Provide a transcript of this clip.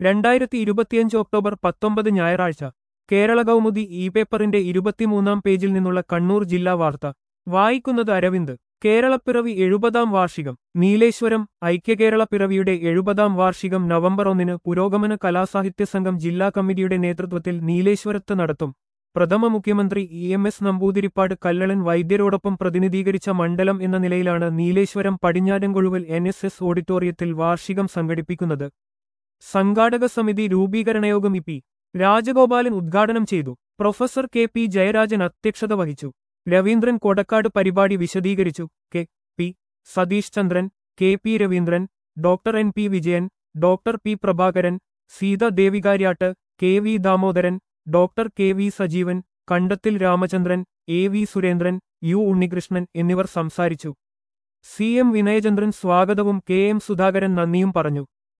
രണ്ടായിരത്തി ഇരുപത്തിയഞ്ച് ഒക്ടോബർ പത്തൊമ്പത് ഞായറാഴ്ച കേരള കൗമുദി ഇ പേപ്പറിന്റെ ഇരുപത്തിമൂന്നാം പേജിൽ നിന്നുള്ള കണ്ണൂർ ജില്ലാ വാർത്ത വായിക്കുന്നത് അരവിന്ദ് കേരളപ്പിറവി എഴുപതാം വാർഷികം നീലേശ്വരം ഐക്യകേരള പിറവിയുടെ എഴുപതാം വാർഷികം നവംബർ ഒന്നിന് പുരോഗമന കലാസാഹിത്യ സംഘം ജില്ലാ കമ്മിറ്റിയുടെ നേതൃത്വത്തിൽ നീലേശ്വരത്ത് നടത്തും പ്രഥമ മുഖ്യമന്ത്രി E M S Namboodiripad Kallalan വൈദ്യരോടൊപ്പം പ്രതിനിധീകരിച്ച മണ്ഡലം എന്ന നിലയിലാണ് Nileshwaram Padinharankozhuval N S S ഓഡിറ്റോറിയത്തിൽ വാർഷികം സംഘടിപ്പിക്കുന്നത് സംഘാടക സമിതി രൂപീകരണയോഗം ഇ പി രാജഗോപാലൻ ഉദ്ഘാടനം ചെയ്തു പ്രൊഫസർ കെ പി ജയരാജൻ അധ്യക്ഷത വഹിച്ചു രവീന്ദ്രൻ കൊടക്കാട് പരിപാടി വിശദീകരിച്ചു K P Satheesh Chandran K P Raveendran doctor N P Vijayan doctor P Prabhakaran Seetha Devikaryat K V Damodaran doctor K V Sajeevan Kandathil Ramachandran A V Surendran U Unnikrishnan എന്നിവർ സംസാരിച്ചു സി എം വിനയചന്ദ്രൻ സ്വാഗതവും കെ എം സുധാകരൻ നന്ദിയും പറഞ്ഞു